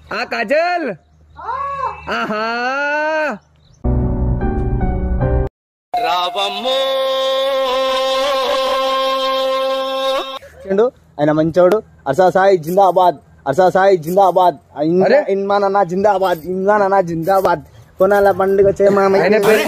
ఆ కాజల్ ఆహా చెండు ఆయన మంచోడు అర్సా సాయి జిందాబాద్ అర్సా సాయి జిందాబాద్ అరే. ఇన్మాన్ అన్న జిందాబాద్ ఇమ్రాన్ అన్న జిందాబాద్ కొనాల పండుగ ఆయన చేయమా పేరు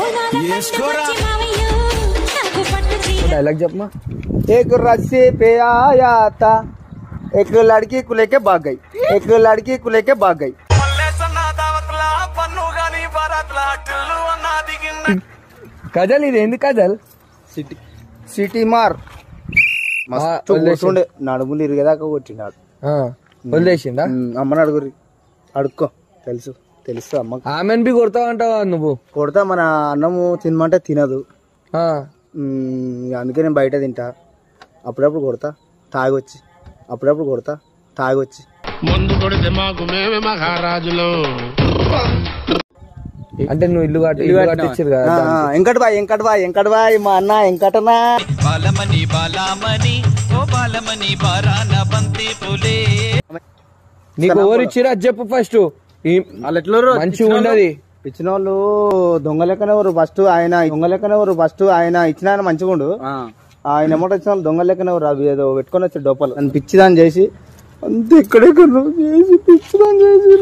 డైలాగ్ చెప్పమా एक रस्सी पे आया था एक लड़की को लेके भाग गई एक लड़की को लेके भाग गई కజల్ ఇది ఏంది కజల్ సిటీ సిటీ మార్ మస్తు వదిలేసి. కూర్చుండే నడుములు ఇరిగేదాకా కొట్టినాడు ఆ, వదిలేసిండా ఉమ్, అమ్మని అడుగురి అడుక్కో తెలుసు తెలుసు అమ్మ ఆమెను బి కొడతావంటావా నువ్వు కొడతా మన అన్నము తినమంటే తినదు ఆ, ఉమ్, ఇక అందుకే నేను బయట తింటా అప్పుడప్పుడు కొడతా తాగొచ్చి అప్పుడప్పుడు కొడతా తాగొచ్చి అంటే నువ్వు ఇల్లు కట్టి ఇల్లు కట్టించారు కదా ఆ, ఆ, వెంకట్ బాయ్ వెంకట్ బాయ్ వెంకట్ బాయ్ మా అన్న వెంకటనా బాలమణి బాలామణి ఓ బాలమణి బారాన బంతి పులే నీకు ఎవరు ఇచ్చిరా అది చెప్పు ఫస్ట్ వాళ్ళు ఎట్లా మంచిగా ఉండదు ఇచ్చిన వాళ్ళు దొంగ లెక్కనే ఎవరు ఫస్ట్ ఆయన దొంగ లెక్కనే ఎవరు ఫస్ట్ ఆయన ఇచ్చిన ఆయన మంచిగా ఉండు ఆయన ఎమ్మట వచ్చిన వాళ్ళు దొంగ లెక్కనే ఎవరు అవి ఏదో పెట్టుకొని వచ్చి డోపలు నన్ను పిచ్చిదాన్ని చేసి అంతే ఇక్కడే కొను చేసి పిచ్చిదాన్ని చేసి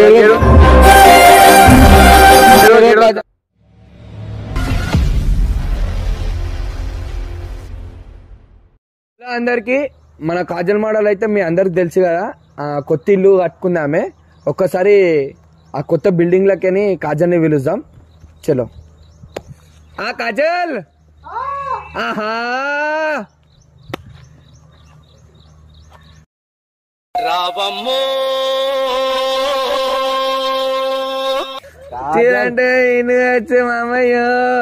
హలో అందరికి మన కాజల్ మోడల్ అయితే మీ అందరికి తెలుసు కదా ఆ, కొత్త ఇల్లు కట్టుకుందామే ఒక్కసారి ఆ కొత్త బిల్డింగ్ లకని కాజల్ని పిలుద్దాం చలో ఆ కాజల్ ఆహా అంటే ఇను వచ్చి మామయ్య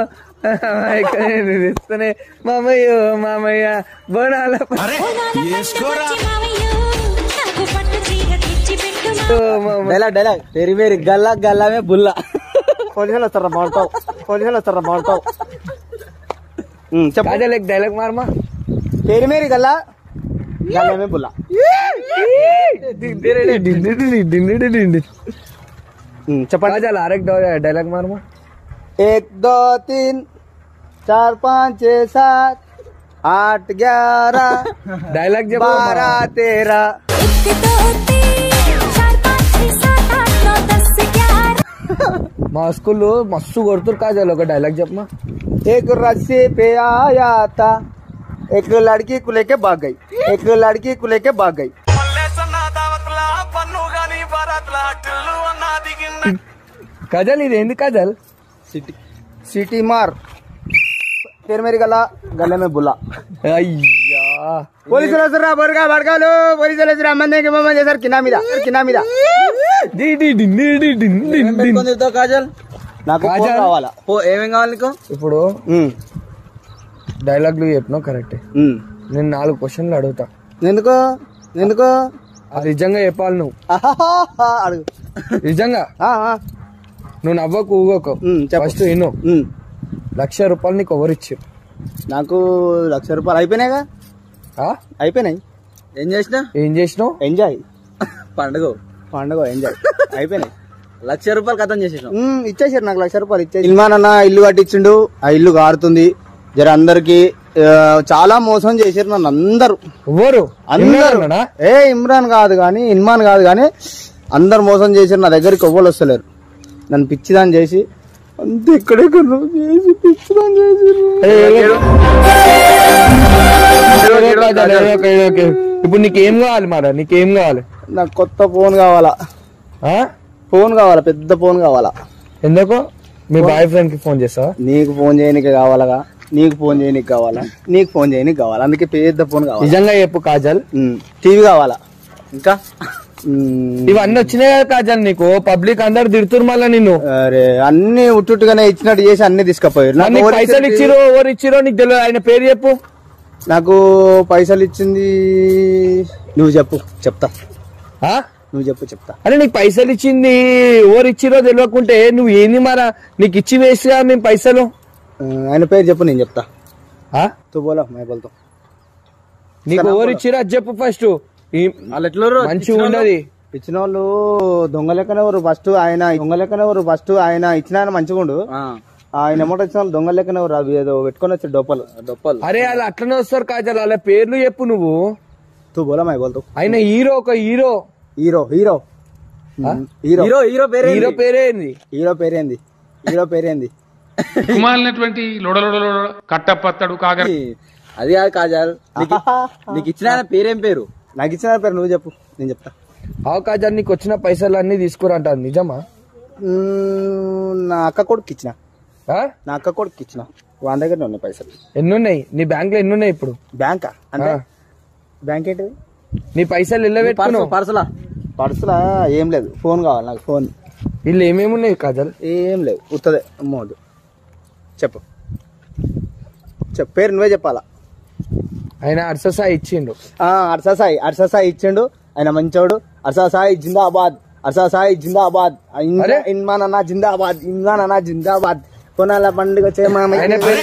ఇస్తూనే మామయ్య మామయ్య బోనాల డైలాగ్ డైలాగ్ తెరి మేరి గల్లా గల్లామే బుల్ల పోలీసులు వస్తారా బాగుంటావు పోలీసులు వస్తారా బాగుంటావు చెప్పు కాజల్ एक डायलॉग मार मा तेरी मेरी गल्ला गल्ला में बुला చెప్పండి काजल आर एक डायलॉग मार मा एक दो तीन चार पाँच छह सात आठ ग्यारह डायलॉग जब बारह तेरह మా స్కూల్లో మస్తు కొడుతురు కాజల్ ఒక డైలాగ్ చెప్పమా एक रस्सी पे आया था एक लड़की को लेके भाग गई एक लड़की को लेके भाग गई కాజల్ ఇది ఏంది కాజల్ सिटी सिटी मार तेरे मेरी गला गले में बुला అయ్యా పోలీసులు వస్తురా బొరగా బడకాలు పోలీసులు వస్తురా అమ్మందికి మమ్మ చేశారు కింద మీద కింద మీద డి డి డిన్ డి డి డిన్ డిన్ డిన్. కాజల్ నాకు ఫోన్ కాజల్. కావాలా ఏమేం కావాలి నీకు ఇప్పుడు డైలాగ్లు చెప్పినావు కరెక్టే నేను నాలుగు క్వశ్చన్లు అడుగుతా ఎందుకు ఎందుకు అది నిజంగా చెప్పాలి నువ్వు ఆహాహా, అడుగు నిజంగా ఆ, ఆ. నువ్వు నవ్వకు ఊగకు ఉమ్, చెప్పు. ఫస్ట్ విను ఉమ్. లక్ష రూపాయలు నీకు ఎవరు ఇచ్చారు నాకు లక్ష రూపాయలు అయిపోయినాయిగా ఆ? అయిపోయినాయి ఏం చేసినా ఏం చేసినావు ఎంజాయ్ పండుగ పండుగ ఎంజాయ్ అయిపోయినాయి లక్ష రూపాయలు కథం చేసేసాం ఉమ్, ఇచ్చేసారు నాకు లక్ష రూపాయలు ఇచ్చేసి ఇల్మాన్ అన్న ఇల్లు కట్టించిండు ఆ ఇల్లు కారుతుంది జర అందరికి ఆ, చాలా మోసం చేశారు నన్ను అందరు ఎవరు అందరు ఇమ్రాన్ ఏ ఇమ్రాన్ కాదు కానీ ఇల్మాన్ కాదు కానీ అందరు మోసం చేశారు నా దగ్గరికి ఎవ్వరు వస్తలేరు నన్ను పిచ్చిదాన్ని చేసి అంతే ఇక్కడే కొను చేసి పిచ్చిదాన్ని చేసి ఇప్పుడు నీకేం కావాలి మరి నీకేం కావాలి నాకు కొత్త ఫోన్ కావాలా ఆ? ఫోన్ కావాలా పెద్ద ఫోన్ కావాలా ఎందుకు మీ బాయ్ ఫ్రెండ్ కి ఫోన్ చేస్తావా నీకు ఫోన్ చేయనికి కావాలగా నీకు ఫోన్ చేయనికి కావాలా నీకు ఫోన్ చేయనికి కావాలా అందుకే పెద్ద ఫోన్ కావాలి నిజంగా చెప్పు కాజల్ టీవీ కావాలా ఇంకా ఉమ్, ఇవన్నీ వచ్చినాయి కదా కాజల్ నీకు పబ్లిక్ అందరు తిడుతురు మళ్ళీ నిన్ను అరే అన్ని ఉట్టుట్టుగానే ఇచ్చినట్టు చేసి అన్ని తీసుకుపోయారు నాకు నీకు ఎవరు పైసలు ఇచ్చింది? ఇచ్చిరో ఎవరు ఇచ్చిరో నీకు తెలియదు ఆయన పేరు చెప్పు నాకు పైసలు ఇచ్చింది నువ్వు చెప్పు చెప్తా ఆ? నువ్వు చెప్పు చెప్తా అరే నీకు పైసలు ఇచ్చింది ఎవరు ఇచ్చిరో తెలియకుంటే నువ్వు ఏంది మరా నీకు ఇచ్చి వేసిగా మేము పైసలు ఆ, ఆయన పేరు చెప్పు నేను చెప్తా ఆ? తూ బోలో మైబల్తో నీకు ఎవరు ఇచ్చిరో అది చెప్పు ఫస్ట్ వాళ్ళు ఎట్లా మంచిగా ఉండదు ఇచ్చిన వాళ్ళు దొంగ లెక్కనే ఎవరు ఫస్ట్ ఆయన దొంగ లెక్కనే ఎవరు ఫస్ట్ ఆయన ఇచ్చిన ఆయన మంచిగుండు ఆ, ఆయన ఎమ్మట వచ్చిన వాళ్ళు దొంగ లెక్కనే ఎవరు అవి ఏదో పెట్టుకొని వచ్చి డొప్పలు డొప్పలు అరే అలా అట్లనే వస్తారు కాజల్ అలా పేర్లు చెప్పు నువ్వు తూ బోలా మై బోల్తూ ఆయన హీరో ఒక hero hero hero hero hero hero పేరే హీరో పేరే ఏంది హీరో పేరేంది హీరో పేరేంది కుమాలినటువంటి లొడలొడ కట్టపత్తడు కాగ అది కాదు కాజల్ నీకు నీకు ఇచ్చిన ఆయన పేరేం పేరు నాకు ఇచ్చిన పేరు నువ్వు చెప్పు నేను చెప్తా ఆవు కాజల్ నీకు వచ్చిన పైసలు అన్ని తీసుకురంటారు నిజమా మ్మ్, నా అక్క కొడుకు ఇచ్చిన ఆ? నా అక్క కొడుకు ఇచ్చిన వాని దగ్గర ఉన్నాయి పైసలు ఎన్నున్నాయి నీ బ్యాంక్ లో ఎన్నున్నాయి ఇప్పుడు బ్యాంకా అంటే ఆ. బ్యాంక్ ఏంటిది నీ పైసలు ఇళ్ళ పర్సు పెట్టుకున్నావు పర్సులా పర్సులా ఏం లేదు ఫోన్ కావాలి నాకు ఫోన్ వీళ్ళు ఏమేమి ఉన్నాయి కాజల్ ఏం లేవు ఉత్తదే అమ్మోదు చెప్పు చెప్పు పేరు నువ్వే చెప్పాలా ఆయన అర్ససా ఇచ్చిండు ఆ, అర్సా సాయి అర్సా సాయి ఇచ్చిండు ఆయన మంచోడు అర్సా సాయి జిందాబాద్ అర్సా సాయి జిందాబాద్ అరే? ఇన్మాన్ అన్న జిందాబాద్ ఇన్మాన్ అన్న జిందాబాద్ కొనాల పండుగ ఆయన చేయమా పేరు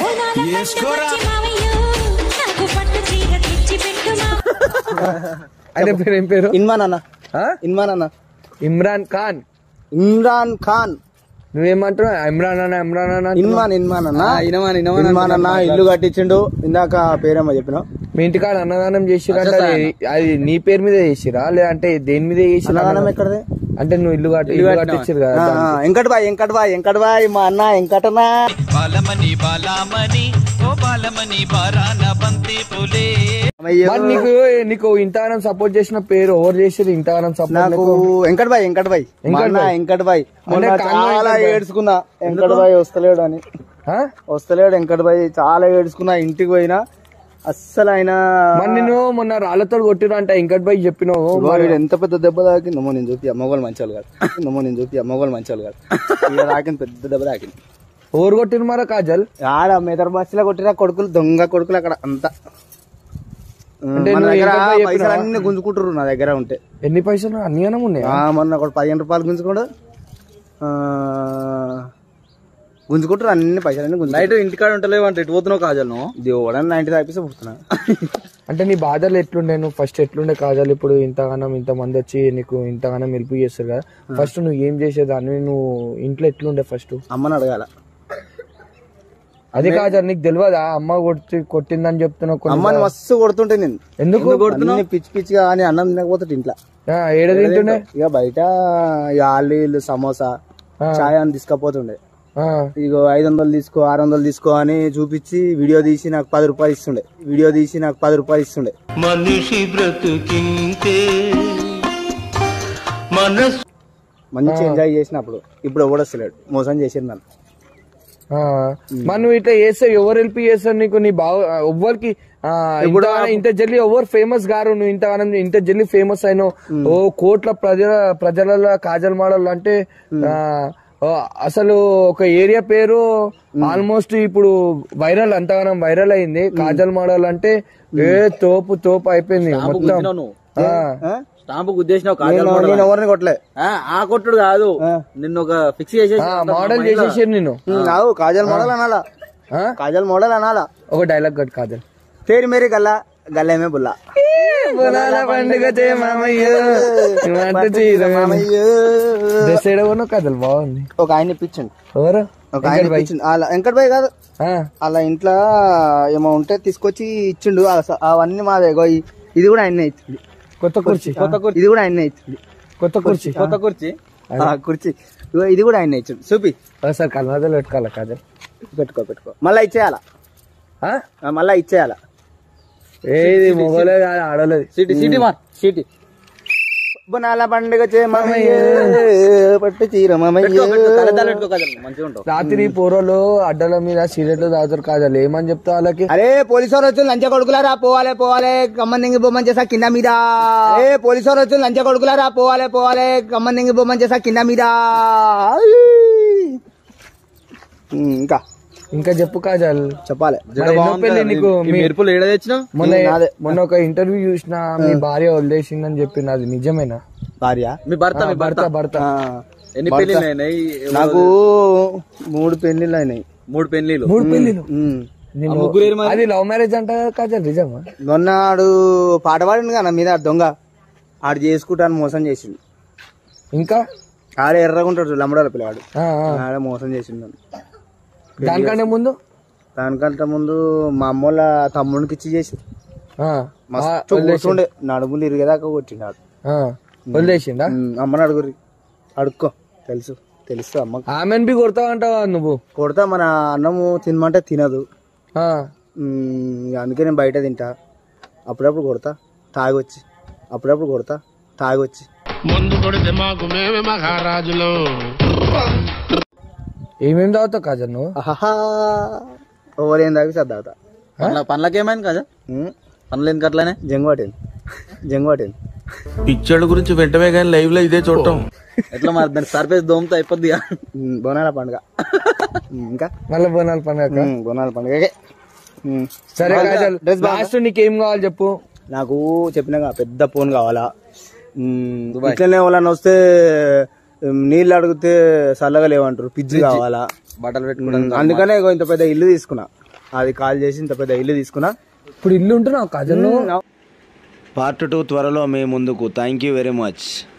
ఆయన పేరు ఏం పేరు ఇన్మాన్ అన్న ఆ? ఇన్మాన్ అన్న ఇమ్రాన్ ఖాన్ ఇమ్రాన్ ఖాన్ నువ్వేమంటున్నావు ఇమ్రాన్ అన్న ఇమ్రాన్ అన్న అంటున్నావు. ఇన్మాన్ ఇన్మాన్ అన్న ఆ, ఇనమాన్, ఇనమాన్ ఇన్మాన్ అన్న ఇల్లు కట్టించిండు ఇందాక పేరేమో చెప్పినావు మీ ఇంటికాడ అన్నదానం చేసిరంటే అది అది నీ పేరు మీద చేసిరా లేదంటే దేని మీద చేసిరా అన్నదానం ఎక్కడది అంటే నువ్వు ఇల్లు కట్టి ఇల్లు కట్టించారు కదా ఆ, ఆ, వెంకట్ బాయ్ వెంకట్ బాయ్ వెంకట్ బాయ్ మా అన్న వెంకటనా బాలమణి బాలామణి ఓ బాలమణి బారాన బంతి పులే మరి నీకు నీకు ఇంతగానం సపోర్ట్ చేసిన పేరు ఎవరు చేసిరు ఇంతగానం సపోర్ట్ నాకు వెంకట్ బాయ్ వెంకట్ బాయ్ మా వెంకట్ అన్న బాయ్. వెంకట్ బాయ్ మొన్న అంటే కాంగ్రెస్ చాలా వెంకట్ బాయ్. ఏడ్చుకున్నా వెంకట్ బాయ్ వస్తలేడు అని వస్తలేడు వెంకట్ బాయ్ చాలా ఏడ్చుకున్నా ఇంటికి పోయినా అస్సలు ఆయన మరి నేను మొన్న రాళ్ళతో కొట్టిరు అంటే ఇంకటి పోయి చెప్పినావు ఇగో వీడు ఎంత పెద్ద దెబ్బ తాకింది నమ్మో నేను చూపి అమ్మగోలు మంచోళ్ళు కాదు నమ్మో నేను చూపి అమ్మగోలు మంచోళ్ళు కాదు ఈడ తాకింది పెద్ద దెబ్బ తాకింది ఎవరు కొట్టిరు మరా కాజల్ ఆడ మెదర్ బస్సులో కొట్టిన కొడుకులు దొంగ కొడుకులు అక్కడ అంతా అంటే మన నువ్వు దగ్గర వెంకట్ బాయ్ పైసలు చెప్పినావా? అన్ని గుంజుకుంటారు నా దగ్గర ఉంటే ఎన్ని పైసలు అన్ని అనం ఉన్నాయి ఆ, మొన్న ఒక పదిహేను రూపాయలు గుంజుకోడు ఆ, గుంజుకుంటారు అన్ని పైసలు అన్ని గుంజుకుంటారు నైట్ ఇంటికాడ ఉంటలేవు అంటే ఇటు పోతున్నావు కాజల్ నువ్వు దేవుడని నైన్టీ తాపిస్తే పుడుతున్నా అంటే నీ బాధలు ఎట్లుండే నువ్వు ఫస్ట్ ఎట్లుండే కాజల్ ఇప్పుడు ఇంతగానం ఇంత మంది వచ్చి నీకు ఇంతగానం హెల్ప్ చేస్తారు కదా ఫస్ట్ నువ్వు ఏం చేసేదాన్ని నువ్వు ఇంట్లో ఎట్లుండే ఫస్ట్ అమ్మని అడగాల అది కాజల్ నీకు తెలియదా అమ్మ కొట్టి కొట్టిందని చెప్తున్నావు కొన్ని అమ్మని మస్తు కొడుతుంటే నేను ఎందుకు అన్ని పిచ్చి పిచ్చిగా అని అన్నం తినకపోతే ఇంట్లో ఆ, ఏడ తింటుండే ఇక బయట ఇక ఆలు ఇల్లు సమోసా ఆ. చాయ్ అని తీసుకపోతుండే ఆ, ఇగో ఐదు వందలు తీసుకో ఆరు వందలు తీసుకో అని చూపించి వీడియో తీసి నాకు పది రూపాయలు ఇస్తుండే వీడియో తీసి నాకు పది రూపాయలు ఇస్తుండే మనిషి బ్రతుకింతే మనసు మంచి ఎంజాయ్ చేసినప్పుడు ఇప్పుడు ఎవడొస్తలేడు మోసం చేసింది నన్ను ఆ. మరి నువ్వు ఇట్లా చేస్తే ఎవరు హెల్ప్ చేస్తారు నీకు నీ బావ ఎవ్వరికి ఆ, ఇంత- ఇంత జల్లి ఎవరు ఫేమస్ గారు నువ్వు ఇంతగానం ఇంత జల్లి ఫేమస్ అయినావు ఓ కోట్ల ప్రజల ప్రజల కాజల్ మోడల్ అంటే ఆ, ఓ, అసలు ఒక ఏరియా పేరు ఆల్మోస్ట్ ఇప్పుడు వైరల్ అంతగానం వైరల్ అయింది కాజల్ మోడల్ అంటే ఏ తోపు తోపు అయిపోయింది మొత్తం గుద్దినావు నువ్వు ఆ. ఆ? స్టాంపు గుద్దేసినావు కాజల్ నేను మోడల్ నేను ఎవరిని కొట్టలే ఆ, ఆ కొట్టుడు కాదు ఆ. నిన్ను ఒక ఫిక్స్ చేసేసి ఆ, మోడల్ చేసేసారు నేను కావు కాజల్ మోడల్ అనాలా ఆ? కాజల్ మోడల్ అనాలా ఒక డైలాగ్ కట్ కాజల్ తేరి మేరీ గల్లా గల్లేమే బుల్లా బొనాల పండుగ చే మామయ్య ఇవంటే చీర డ్రెస్ ఏడవనో కథలు బాగుంది ఒక ఆయన ఇప్పించండి ఎవరు ఒక ఆయన ఇప్పించండి అలా వెంకట్ భాయ్ కాదు ఆ, అలా ఇంట్లో ఏమో ఉంటే తీసుకొచ్చి ఇచ్చిండు ఆ స- అవన్నీ మా దగ్గర ఇది కూడా ఆయన్నే ఇచ్చింది కొత్త కుర్చీ కొత్త కుర్చీ ఇది కూడా ఆయన్నే ఇచ్చింది కొత్త కుర్చీ కొత్త కుర్చీ ఆ, కుర్చీ ఇగో ఇది కూడా ఆయన్నే ఇచ్చిండు చూపి ఒకసారి కళ్ళదలు పెట్టుకోవాలి కాజల్ పెట్టుకో పెట్టుకో మళ్ళా ఇచ్చేయాలా ఆ? ఆ, మళ్ళా ఇచ్చేయాలా ఏది మొగలే కాదు ఆడలేదు సిటీ సిటీ మార్ సిటీ బొనాల పండుగ చే మామయ్య పట్టు చీర పెట్టుకో పెట్టుకో మామయ్య తలదాలు పెట్టుకో కాజల్ మంచిగా ఉంటావు రాత్రి పూర్వలు అడ్డల మీద సిగరెట్లు తాగుతారు కాజల్ ఏమని చెప్తా వాళ్ళకి అరే పోలీసు వారు వచ్చి లంచ కొడుకులారా పోవాలే పోవాలే కమ్మందింగి బొమ్మని చేసా కింద మీద ఏ పోలీసు వారు వచ్చి లంచ కొడుకులారా పోవాలే పోవాలే కమ్మందింగి బొమ్మని చేసా కింద మీద ఉమ్, ఇంకా ఇంకా చెప్పు కాజల్ చెప్పాలి మరి ఎన్నో పెళ్లి నీకు ఈ మీ- మెరుపులు ఏడ తెచ్చినావు మొన్న నాదే. మొన్న ఒక ఇంటర్వ్యూ చూసిన మీ భార్య వదిలేసిందని చెప్పింది అది నిజమేనా భార్య మీ భర్త మీ భర్త భర్త భర్త ఆ, ఎన్ని పెళ్లిళ్ళు అయినాయి నాకు మూడు పెళ్లిళ్ళు అయినాయి మూడు పెళ్లిళ్ళు మూడు పెళ్లిలు ఉమ్. నేను- ముగ్గురు ఏరు మరి? అది లవ్ మ్యారేజ్ అంట కదా కాజల్ నిజమా మొన్న ఆడు పాట పాడింది కదా నా మీద ఆడు దొంగ ఆడు చేసుకుంటాను మోసం చేసిండు ఇంకా ఆడే ఎర్రగా ఉంటాడు లంబడాల పిల్లవాడు ఆ, ఆ. ఆడే మోసం చేసిండు దానికంటే ముందు దానికంటే ముందు మా అమ్మోళ్ళ తమ్ముడికి ఇచ్చి చేసి ఆ, ఆ, మస్తు కూర్చుండే నడుములు ఇరిగేదాకా కొట్టినాడు ఆ, వదిలేసిండా అమ్మని అడుగురి అడుక్కో తెలుసు తెలుసు అమ్మ ఆమెను బి కొడతావంటావా నువ్వు కొడతా మన అన్నము తినమంటే తినదు ఆ, ఉమ్, ఇక అందుకే నేను బయట తింటా అప్పుడప్పుడు కొడతా తాగొచ్చి అప్పుడప్పుడు కొడతా తాగొచ్చి ముందు కొడితే మాకు మేమే మహారాజులు ఏమేం తాగుతావు కాజల్ నువ్వు ఆహా ఓవర్ ఏం తాగి సర్దావుతా పండ్ల పండ్లకేమైంది కదా పండ్లు ఎందుకు అట్లనే జంగువాటేంది జంగువాటేంది పిచ్చోళ్ళ గురించి వెంటనే కానీ లైవ్ లో ఇదే చూడటం ఎట్లా మరి దానికి సర్ఫేస్ దోమతో అయిపోద్ది ఉమ్, బోనాల పండుగ ఉమ్, ఇంకా మళ్ళీ బోనాల పండుగ ఉమ్, బోనాల పండుగ సరే కాజల్ డ్రెస్ బాగుందా? లాస్ట్ నీకేం కావాలి చెప్పు నాకు చెప్పినాక పెద్ద ఫోన్ కావాలా ఉమ్, ఇట్లనే వాళ్ళని వస్తే ఉమ్, నీళ్ళు అడిగితే చల్లగా లేవంటారు పిజ్జి కావాలా బట్టలు పెట్టుకోవడానికి ఉమ్, అందుకనే ఇగో ఇంత పెద్ద ఇల్లు తీసుకున్నా అది కాల్ చేసి ఇంత పెద్ద ఇల్లు తీసుకున్నా ఇప్పుడు ఇల్లు ఉంటున్నావు కాజల్ నువ్వు పార్ట్ టూ త్వరలో మీ ముందుకు థ్యాంక్ యూ వెరీ మచ్